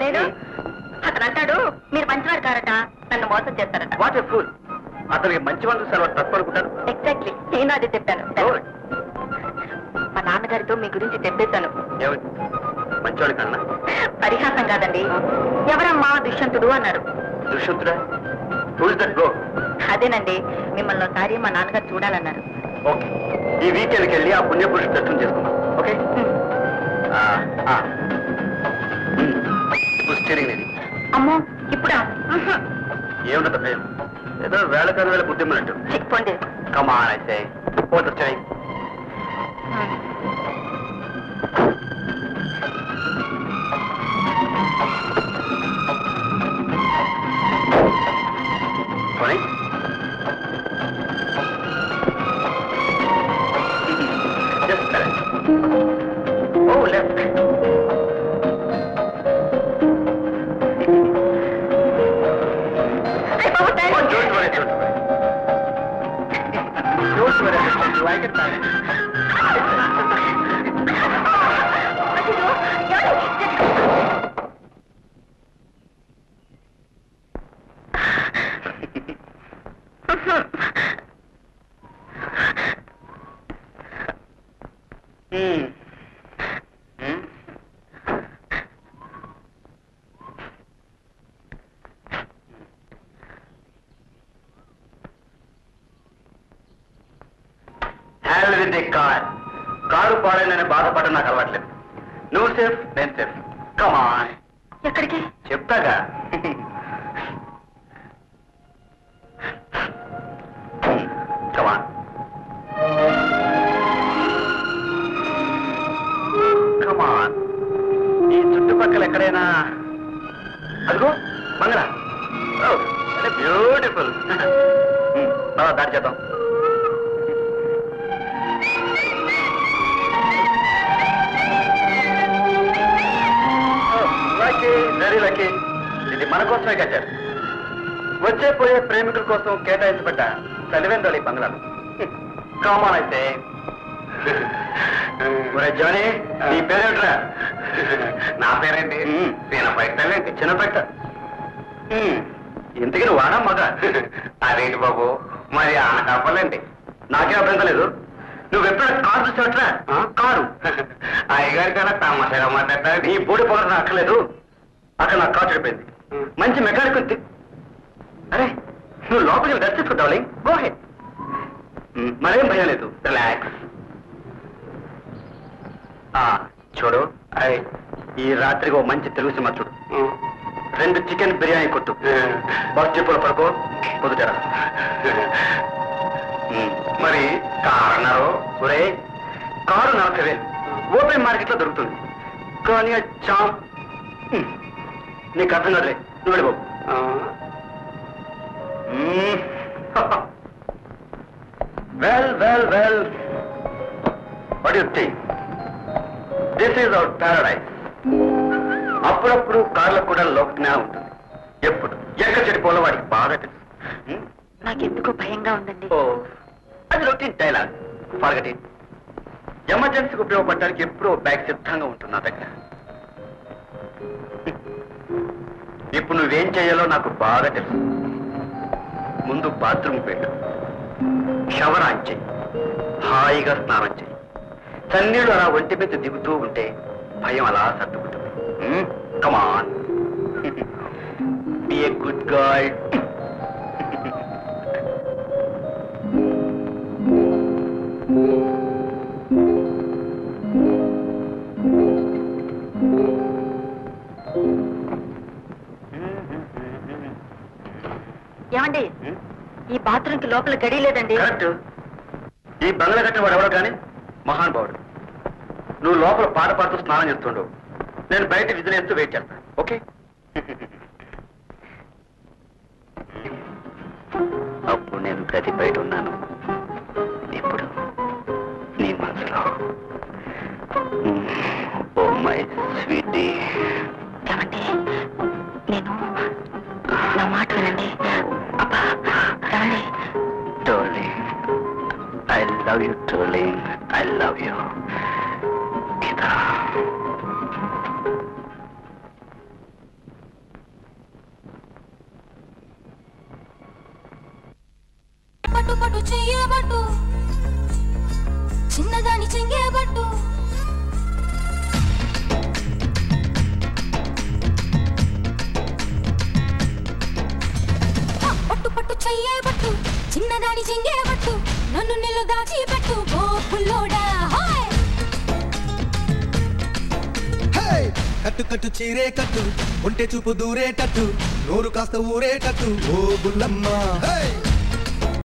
నేను అతను అంటాడు మీరు మంచివాడు కారట నన్ను మోసం చేస్తారట వాట్ ఎ ఫుల్ అతనికి మంచి వాళ్ళు సెలవు తప్పు అనుకుంటాను ఎగ్జాక్ట్లీ నేను అది చెప్పాను Good. మా నాన్నగారితో మీ గురించి చెప్పేశాను ఏమిటి మంచివాడు కన్నా పరిహాసం కాదండి ఎవరమ్మా దుష్యంతుడు అన్నారు దుష్యంతుడా హూజ్ దట్ బ్రో అదేనండి మిమ్మల్ని ఒకసారి మా నాన్నగారు చూడాలన్నారు ఓకే ఈ వీకెండ్కి వెళ్ళి ఆ పుణ్యపురుషుడు దర్శనం చేసుకుందాం ఓకే హ్మ్. ఆ, ఆ. ఉమ్, ఇప్పుడు స్టీరింగ్ ఇది అమ్మో ఇప్పుడా ఉహు. ఏముండదు భయం ఏదో వేళ కాదు వేళ బుద్ధిమ్మన్నట్టు ఛీ, పోండి కమాన్ అయితే పోతే స్టీరింగ్ హ్మ్. పోనీ Just correct. Oh, left. అయ్ బాబు, Oh, daddy. don't worry, don't worry. Don't worry, I like it, darling. అయ్యో, ఏమండి? Hmm. Hmm? Hand with the car car పాడైందని బాధపడడం నాకు అలవాట్లేదు నువ్వు సేఫ్ నేను సేఫ్ కమాన్ ఎక్కడికి చెప్తాగా కమాన్ కమాన్ ఈ చుట్టుపక్కల ఎక్కడైనా అదిగో బంగ్లా బ్యూటిఫుల్ దాడి చేద్దాం లక్కీ వెరీ లక్కీ ఇది మన కోసమే కట్టారు వచ్చే పోయే ప్రేమికుల కోసం కేటాయించబడ్డ చలివెందలు ఈ బంగ్లాలు కామన్ అయితే ఒరే జానీ నీ పేరేంట్రా నా పేరేంటి చిన్నపెట్ట చిన్నపెట్ట ఇంతకీ నువ్వు వాడా మగ అదేంటి బాబు మరి ఆన కాపాలండి నాకే అభ్యంతరం లేదు నువ్వు ఎప్పుడైనా కారు చూసావట్రా కారు అయ్యగారి కన్నా తమాషగా మాట్లాడతా నీ బోడి పొగడం అక్కర్లేదు అక్కడ నాకు కారు చెడిపోయింది మంచి మెకానిక్ ఉంది అరే నువ్వు లోపలికి రెస్ట్ తీసుకుంటావు గోహే మరేం భయం లేదు రిలాక్స్ చూడు అయ్ ఈ రాత్రికి ఓ మంచి తెలుగు సినిమా చూడు రెండు చికెన్ బిర్యానీ కొట్టు బస్ చెప్పులు పడుకో పొద్దుటరా మరి కారు అన్నారు ఒరే కారు నలభై వేలు ఓపెన్ మార్కెట్ లో దొరుకుతుంది కానీ ఆ చాం హ్మ్. నీకు అర్థం కాదులే నువ్వు వెళ్ళి బాబు well well well what you think this is our paradise అప్పుడప్పుడు కార్లకు కూడా లోకజ్ఞా ఉంటుంది ఎప్పుడు ఎక్కడ చెడిపోలో వాడికి బాగా తెలుసు హ్మ్? నాకెందుకో భయంగా ఉందండి ఓ అది రొటీన్ డైలాగ్ ఫర్గట్ ఇట్ ఎమర్జెన్సీకి ఉపయోగపడడానికి ఎప్పుడూ బ్యాగ్ సిద్ధంగా ఉంటుంది నా దగ్గర ఇప్పుడు నువ్వేం చేయాలో నాకు బాగా తెలుసు ముందు బాత్రూమ్ పెట్టు షవర్ ఆన్ చెయ్యి హాయిగా స్నానం చెయ్యి చన్నీళ్ళు అలా ఒంటి మీద దిగుతూ ఉంటే భయం అలా సర్దుకుంటుంది come on be a good guy ఏమండి ఈ బాత్రూమ్ కి లోపల గడి లేదండి కరెక్ట్ ఈ బంగ్లా కట్టిన వాడు ఎవడో కానీ మహానుభావుడు నువ్వు లోపల పాట పాడుతూ స్నానం చేస్తుండవు నేను బయట విజిలేస్తూ వెయిట్ చేస్తాను ఓకే అప్పుడు నేను గది బయట ఉన్నాను ఇప్పుడు నీ మనసులో ఓ మై స్వీటీ ఏమండి నేను నా మాట వినండి అబ్బా ఏమండి Darling, I love you, darling. I love you. Gita. పట్టు చెయ్యబట్టు చిన్నదాని చెంగేబట్టు ఆ, పట్టు పట్టు చెయ్యబట్టు చిన్నదాని చెంగేబట్టు నన్ను నిల్లు దాచి పెట్టు ఓ పుల్లోడా హాయ్ హే! కట్టు కట్టు చీరే కట్టు ఒంటె చూపు దూరేటట్టు నోరు కాస్త ఊరేటట్టు ఓ బుల్లమ్మ హే!